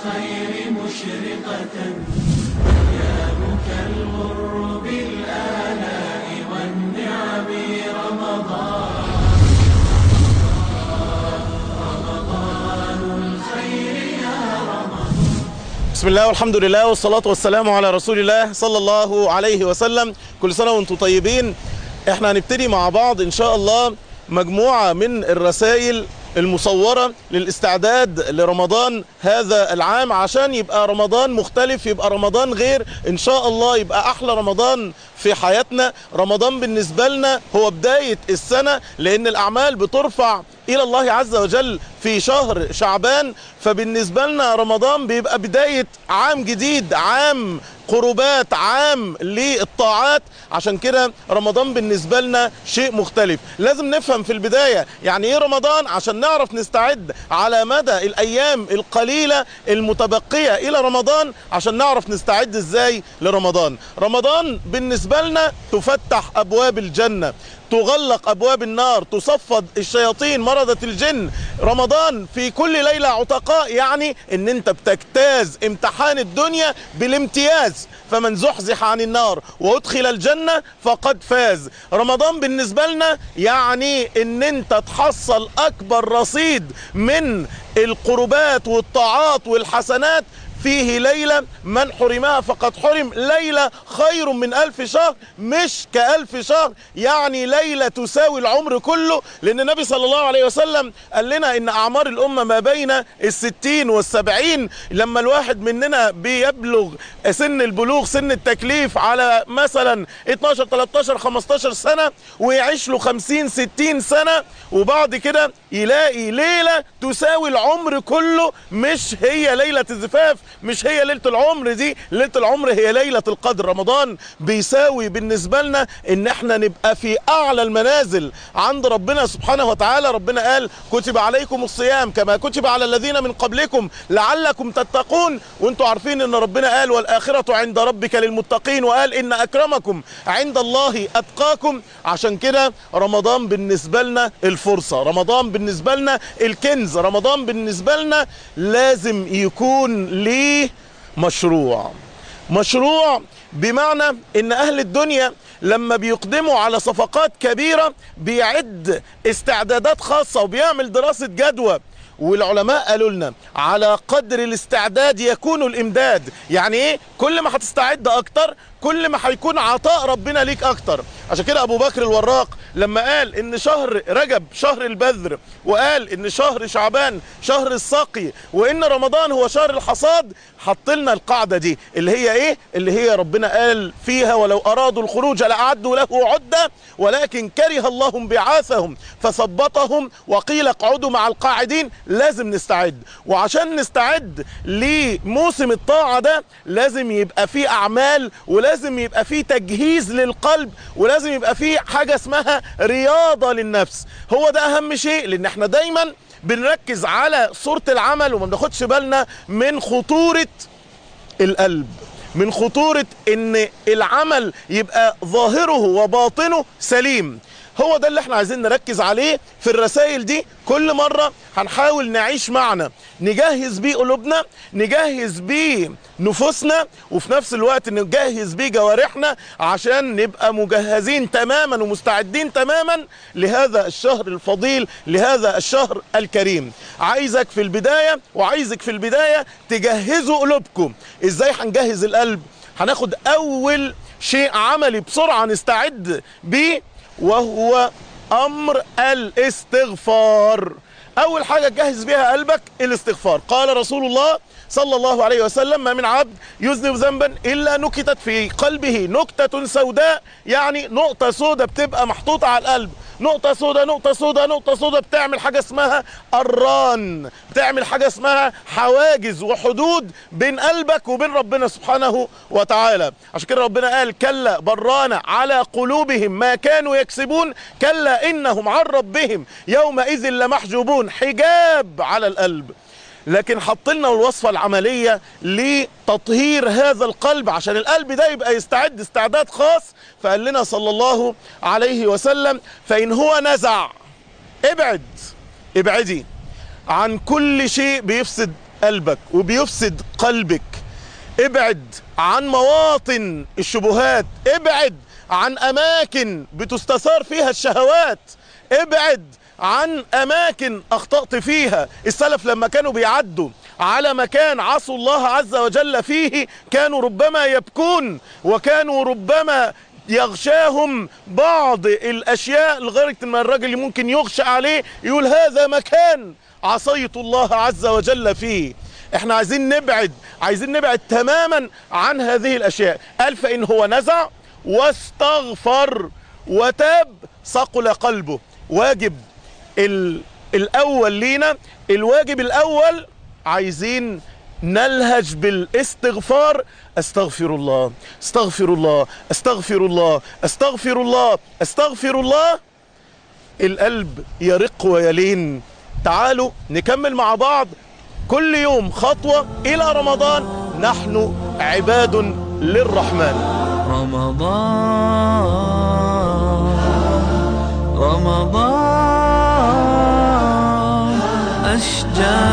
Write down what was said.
الخير مشرقة أيامك الغر بالآلاء والنعم رمضان رمضان الخير يا رمضان بسم الله والحمد لله والصلاة والسلام على رسول الله صلى الله عليه وسلم كل سنة وانتم طيبين احنا هنبتدي مع بعض ان شاء الله مجموعة من الرسائل المصورة للاستعداد لرمضان هذا العام عشان يبقى رمضان مختلف يبقى رمضان غير ان شاء الله يبقى احلى رمضان في حياتنا رمضان بالنسبة لنا هو بداية السنة لان الاعمال بترفع الى الله عز وجل في شهر شعبان فبالنسبة لنا رمضان بيبقى بداية عام جديد عام قربات عام للطاعات عشان كده رمضان بالنسبة لنا شيء مختلف لازم نفهم في البداية يعني ايه رمضان عشان نعرف نستعد على مدى الايام القليلة المتبقية الى رمضان عشان نعرف نستعد ازاي لرمضان رمضان بالنسبة لنا تفتح ابواب الجنة تغلق ابواب النار تصفد الشياطين مرضة الجن رمضان في كل ليلة عتقاء يعني ان انت بتجتاز امتحان الدنيا بالامتياز فمن زحزح عن النار وادخل الجنة فقد فاز رمضان بالنسبة لنا يعني ان انت تحصل اكبر رصيد من القربات والطاعات والحسنات فيه ليلة من حرمها فقد حرم ليلة خير من ألف شهر مش كألف شهر يعني ليلة تساوي العمر كله لأن النبي صلى الله عليه وسلم قال لنا إن أعمار الأمة ما بين الستين والسبعين لما الواحد مننا بيبلغ سن البلوغ سن التكليف على مثلا 12 13 15 سنة ويعيش له 50 60 سنة وبعد كده يلاقي ليلة تساوي العمر كله مش هي ليلة الزفاف مش هي ليلة العمر دي ليلة العمر هي ليلة القدر رمضان بيساوي بالنسبة لنا ان احنا نبقى في اعلى المنازل عند ربنا سبحانه وتعالى ربنا قال كتب عليكم الصيام كما كتب على الذين من قبلكم لعلكم تتقون وانتوا عارفين ان ربنا قال والاخرة عند ربك للمتقين وقال ان اكرمكم عند الله اتقاكم عشان كده رمضان بالنسبة لنا الفرصة رمضان بالنسبة لنا الكنز رمضان بالنسبة لنا لازم يكون ليه مشروع مشروع بمعنى ان اهل الدنيا لما بيقدموا على صفقات كبيرة بيعد استعدادات خاصة وبيعمل دراسة جدوى والعلماء قالوا لنا على قدر الاستعداد يكون الامداد يعني ايه كل ما هتستعد اكتر كل ما هيكون عطاء ربنا ليك اكتر عشان كده ابو بكر الوراق لما قال ان شهر رجب شهر البذر وقال ان شهر شعبان شهر السقي وان رمضان هو شهر الحصاد حط لنا القاعده دي اللي هي ايه اللي هي ربنا قال فيها ولو ارادوا الخروج لاعدوا له عده ولكن كره الله بعاثهم فثبطهم وقيل اقعدوا مع القاعدين لازم نستعد وعشان نستعد لموسم الطاعه ده لازم يبقى في اعمال ولازم يبقى في تجهيز للقلب ولازم يبقى في حاجه اسمها رياضه للنفس هو ده اهم شيء لان احنا دايما بنركز على صوره العمل وما بناخدش بالنا من خطوره القلب من خطوره ان العمل يبقى ظاهره وباطنه سليم هو ده اللي احنا عايزين نركز عليه في الرسائل دي كل مرة هنحاول نعيش معنا نجهز بيه قلوبنا نجهز بيه نفوسنا وفي نفس الوقت نجهز بيه جوارحنا عشان نبقى مجهزين تماما ومستعدين تماما لهذا الشهر الفضيل لهذا الشهر الكريم عايزك في البداية وعايزك في البداية تجهزوا قلوبكم ازاي هنجهز القلب هناخد اول شيء عملي بسرعة نستعد بيه وهو امر الاستغفار اول حاجه تجهز بيها قلبك الاستغفار قال رسول الله صلى الله عليه وسلم ما من عبد يذنب ذنبا الا نكتت في قلبه نكته سوداء يعني نقطه سوداء بتبقى محطوطه على القلب نقطه سوداء نقطه سوداء نقطه سوداء بتعمل حاجه اسمها الران بتعمل حاجه اسمها حواجز وحدود بين قلبك وبين ربنا سبحانه وتعالى عشان كده ربنا قال كلا بران على قلوبهم ما كانوا يكسبون كلا انهم عن ربهم يومئذ لمحجوبون حجاب على القلب لكن حط لنا الوصفه العمليه لتطهير هذا القلب عشان القلب ده يبقى يستعد استعداد خاص فقال لنا صلى الله عليه وسلم فان هو نزع ابعد ابعدي عن كل شيء بيفسد قلبك وبيفسد قلبك ابعد عن مواطن الشبهات ابعد عن اماكن بتستثار فيها الشهوات ابعد عن اماكن اخطأت فيها السلف لما كانوا بيعدوا على مكان عصوا الله عز وجل فيه كانوا ربما يبكون وكانوا ربما يغشاهم بعض الاشياء لغايه ما الراجل ممكن يغشى عليه يقول هذا مكان عصيت الله عز وجل فيه احنا عايزين نبعد عايزين نبعد تماما عن هذه الاشياء قال فان هو نزع واستغفر وتاب صقل قلبه واجب ال الاول لينا الواجب الاول عايزين نلهج بالاستغفار استغفر الله استغفر الله استغفر الله استغفر الله استغفر الله القلب يرق ويلين تعالوا نكمل مع بعض كل يوم خطوة إلى رمضان نحن عباد للرحمن رمضان رمضان أشجار